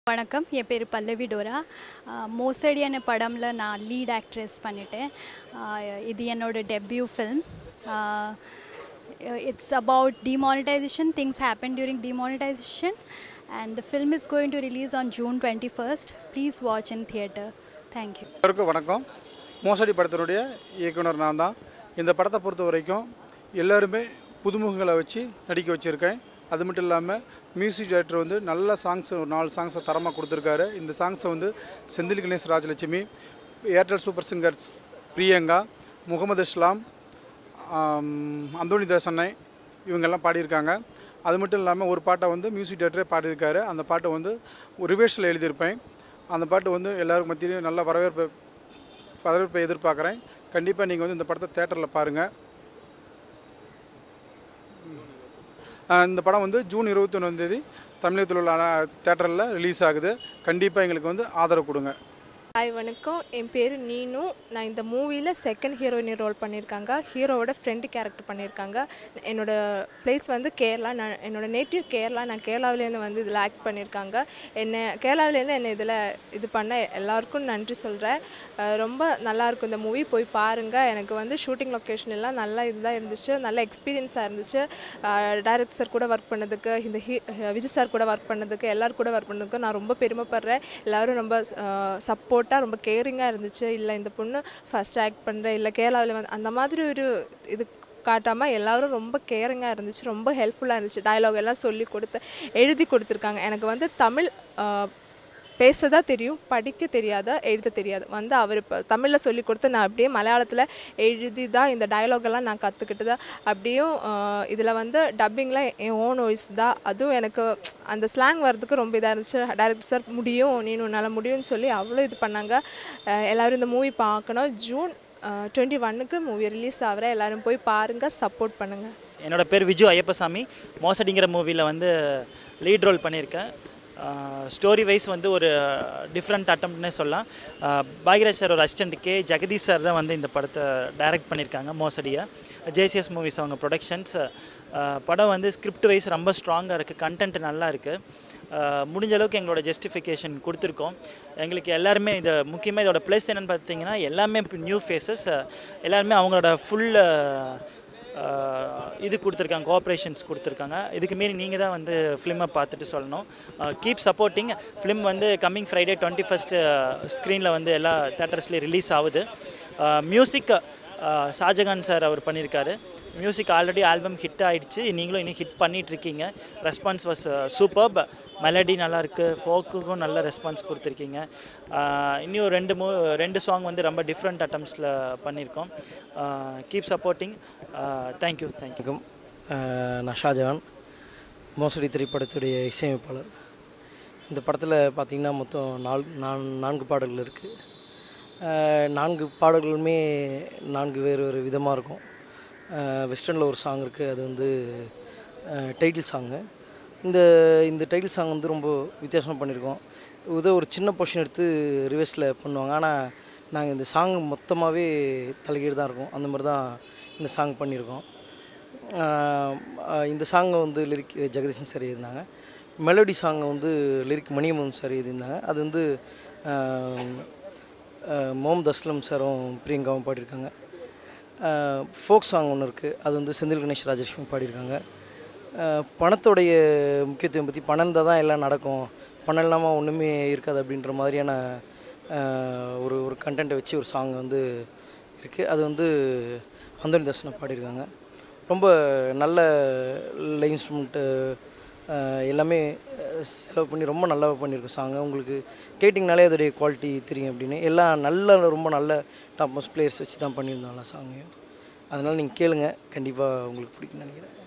வணக்கம் என் பேர் பல்லவி டோரா மோசடி அనే படம்ல நான் லீட் ஆக்ட்ரஸ் பண்ணிட்டேன் ஆஹ் இது என்னோட debut film it's about demonetisation things happen during demonetisation and the film is going to release on June twenty first please watch in theatre thank you எல்லாருக்கும் வணக்கம் மோசடி படத்தினுடைய இயக்குனர் நான் தான் இந்த படத்தை பொறுத்த வரைக்கும் எல்லாருமே புதுமுகங்களை வச்சு நடிக்க வச்சுருக்கேன் அது மட்டும் இல்லாமல் மியூசிக் டைரக்டர் வந்து நல்ல சாங்ஸ் ஒரு நாலு சாங்ஸை தரமாக கொடுத்துருக்காரு இந்த சாங்ஸை வந்து Senthil Ganesh Rajalakshmi Airtel super singers Priyanka Mohammed Islam ஆம், அந்தோணி தாசனை இவங்கெல்லாம் பாடியிருக்காங்க அது மட்டும் இல்லாமல் ஒரு பாட்டை வந்து மியூசிக் டைரக்டரே பாடியிருக்காரு அந்த பாட்டை வந்து ஒரு ரிவேர்ஸில் எழுதியிருப்பேன் அந்த பாட்டு வந்து எல்லாருக்கும் மத்தியிலையும் நல்ல வரவேற்பை வரவேற்பை எதிர்பார்க்குறேன் கண்டிப்பாக நீங்கள் வந்து இந்த படத்தை தேட்டரில் பாருங்கள் இந்த படம் வந்து ஜூன் இருபத்தி தேதி தமிழகத்தில் உள்ள தேட்டரில் ரிலீஸ் ஆகுது கண்டிப்பாக எங்களுக்கு வந்து ஆதரவு கொடுங்க ஹாய் வணக்கம் என் பேர் நீனு நான் இந்த மூவியில் செகண்ட் ஹீரோயினி ரோல் பண்ணியிருக்காங்க ஹீரோவோட ஃப்ரெண்டு கேரக்டர் பண்ணியிருக்காங்க என்னோட பிளேஸ் வந்து கேரளா நான் என்னோட நேட்டிவ் கேரளா நான் கேரளாவிலேருந்து வந்து இதில் ஆக்ட் பண்ணியிருக்காங்க என்னை கேரளாவிலேருந்து என்னை இதில் இது பண்ண எல்லாருக்கும் நன்றி சொல்கிறேன் ரொம்ப நல்லாயிருக்கும் இந்த மூவி போய் பாருங்கள் எனக்கு வந்து ஷூட்டிங் லொக்கேஷன் எல்லாம் நல்லா இதுதான் இருந்துச்சு நல்ல எக்ஸ்பீரியன்ஸாக இருந்துச்சு டைரக்டர் சார் கூட ஒர்க் பண்ணதுக்கு இந்த ஹீ விஜய் சார் கூட ஒர்க் பண்ணதுக்கு எல்லார் கூட ஒர்க் பண்ணதுக்கு நான் ரொம்ப பெருமைப்படுறேன் எல்லோரும் ரொம்ப சப்போர்ட்டாக ரொம்ப கேரிங்காக இருந்துச்சு இல்லை இந்த பொண்ணு ஃபஸ்ட் ஆக்ட் பண்ணுறேன் இல்லை கேரளாவில் வந்து அந்த மாதிரி ஒரு இது காட்டாமல் எல்லாரும் ரொம்ப கேரிங்காக இருந்துச்சு ரொம்ப ஹெல்ப்ஃபுல்லாக இருந்துச்சு டயலாக் எல்லாம் சொல்லி கொடுத்து எழுதி கொடுத்துருக்காங்க எனக்கு வந்து தமிழ் பேச தான் தெரியும் படிக்க தெரியாத எழுத தெரியாது வந்து அவர் இப்போ தமிழில் சொல்லி கொடுத்து நான் அப்படியே மலையாளத்தில் எழுதி தான் இந்த dialogue எல்லாம் நான் கற்றுக்கிட்டு தான் அப்படியும் இதில் வந்து டப்பிங்கில் என் ஓன் வாய்ஸ் தான் அதுவும் எனக்கு அந்த ஸ்லாங் வர்றதுக்கு ரொம்ப இதாக இருந்துச்சு டேரக்டர் சார் முடியும் நீனும் உன்னால் முடியும்னு சொல்லி அவ்வளோ இது பண்ணாங்க அஹ் எல்லாரும் இந்த மூவி பார்க்கணும் ஜூன் டுவெண்ட்டி ஒன்னுக்கு மூவி ரிலீஸ் ஆகிற எல்லாரும் போய் பாருங்கள் சப்போர்ட் பண்ணுங்கள் என்னோட பேர் விஜு ஐயப்பசாமி மோசடிங்கிற மூவியில் வந்து லீட் ரோல் பண்ணியிருக்கேன் ஸ்டோரி வைஸ் வந்து ஒரு டிஃப்ரெண்ட் அட்டம்ப்ட்னே சொல்லலாம் ஆஹ் பாக்யராஜ் சார் ஒரு அசிஸ்டண்ட் கே ஜெகதீஷ் சார் தான் வந்து இந்த படத்தை டைரக்ட் பண்ணியிருக்காங்க மோசடியை ஜேசிஎஸ் மூவிஸ் அவங்க ப்ரொடக்ஷன்ஸ் படம் வந்து ஸ்கிரிப்ட் வைஸ் ரொம்ப ஸ்ட்ராங்காக இருக்குது கண்டென்ட் நல்லா இருக்குது முடிஞ்ச அளவுக்கு எங்களோட ஜஸ்டிஃபிகேஷன் கொடுத்துருக்கோம் எங்களுக்கு எல்லாருமே இது முக்கியமாக இதோட ப்ளஸ் என்னென்னு பார்த்தீங்கன்னா எல்லாமே நியூ ஃபேஸஸ் எல்லாருமே அவங்களோட ஃபுல் இது கொடுத்துருக்காங்க கோஆப்ரேஷன்ஸ் கொடுத்துருக்காங்க இதுக்கு மீறி நீங்கள் தான் வந்து ஃபிலிமை பார்த்துட்டு சொல்லணும் கீப் சப்போர்ட்டிங் ஃபிலிம் வந்து கம்மிங் ஃப்ரைடே டுவெண்ட்டி ஃபஸ்ட்டு ஸ்க்ரீனில் வந்து எல்லா தேட்டர்ஸ்லேயும் ரிலீஸ் ஆகுது மியூசிக் ஷாஜகான் சார் அவர் பண்ணியிருக்காரு மியூசிக் ஆல்ரெடி ஆல்பம் ஹிட் ஆயிடுச்சு நீங்களும் இன்னும் ஹிட் பண்ணிட்டு இருக்கீங்க ரெஸ்பான்ஸ் வாஸ் சூப்பர்ப் மெலடி நல்லாயிருக்கு ஃபோக்குக்கும் நல்ல ரெஸ்பான்ஸ் கொடுத்துருக்கீங்க ஆஹ் இன்னும் ரெண்டு மூ ரெண்டு சாங் வந்து ரொம்ப டிஃப்ரெண்ட் அட்டம்ஸில் பண்ணியிருக்கோம் கீப் சப்போர்ட்டிங் தேங்க்யூ தேங்க்யூ வணக்கம் அஹ் நான் ஷாஜகான் மோசடி திரைப்படத்துடைய இசையமைப்பாளர் இந்த படத்தில் பார்த்திங்கன்னா மொத்தம் நால் நான் நான்கு பாடல்கள் இருக்குது நான்கு பாடல்களுமே நான்கு வேறு வேறு விதமாக இருக்கும் வெஸ்டர்னில் ஒரு சாங் இருக்குது அது வந்து டைட்டில் சாங்கு இந்த இந்த டைட்டில் சாங் வந்து ரொம்ப வித்தியாசமாக பண்ணியிருக்கோம் இதோ ஒரு சின்ன போர்ஷன் எடுத்து ரிவர்ஸில் பண்ணுவாங்க ஆனால் நாங்கள் இந்த சாங் மொத்தமாகவே தலைகீடு தான் இருக்கும் அந்த மாதிரி தான் இந்த சாங் பண்ணியிருக்கோம் ஆஹ் ஆஹ் இந்த சாங்கை வந்து லிரிக் ஜெகதீசன் சார் எழுதினாங்க மெலோடி சாங்கை வந்து லிரிக் மணியமன் சார் எழுதியிருந்தாங்க அது வந்து ஆஹ் ஆஹ் முகமது அஸ்லம் சாரும் பிரியங்காவும் பாடியிருக்காங்க ஃபோக் சாங் ஒன்று இருக்குது அது வந்து செந்தில் கணேஷ் ராஜலட்சுமி பாடியிருக்காங்க ஆஹ் பணத்தோடைய முக்கியத்துவம் பற்றி பணம் இருந்தால் தான் எல்லாம் நடக்கும் பணம் இல்லாமல் ஒன்றுமே இருக்காது அப்படின்ற மாதிரியான ஆஹ் ஒரு ஒரு கண்டென்ட்டை வச்சு ஒரு சாங் வந்து இருக்குது அது வந்து அந்தோனி தாசனை பாடியிருக்காங்க ரொம்ப நல்ல இன்ஸ்ட்ருமெண்ட்டு எல்லாமே அஹ், செலவு பண்ணி ரொம்ப நல்லா பண்ணியிருக்கோம் சாங் உங்களுக்கு கேட்டிங்கனாலே அதோடைய குவாலிட்டி தெரியும் அப்படின்னு எல்லாம் நல்ல ரொம்ப நல்ல டாப் மோஸ்ட் பிளேயர்ஸ் வச்சு தான் பண்ணியிருந்தோம் எல்லா சாங்கையும் அதனால் நீங்கள் கேளுங்க கண்டிப்பாக உங்களுக்கு பிடிக்கும்னு நினைக்கிறேன்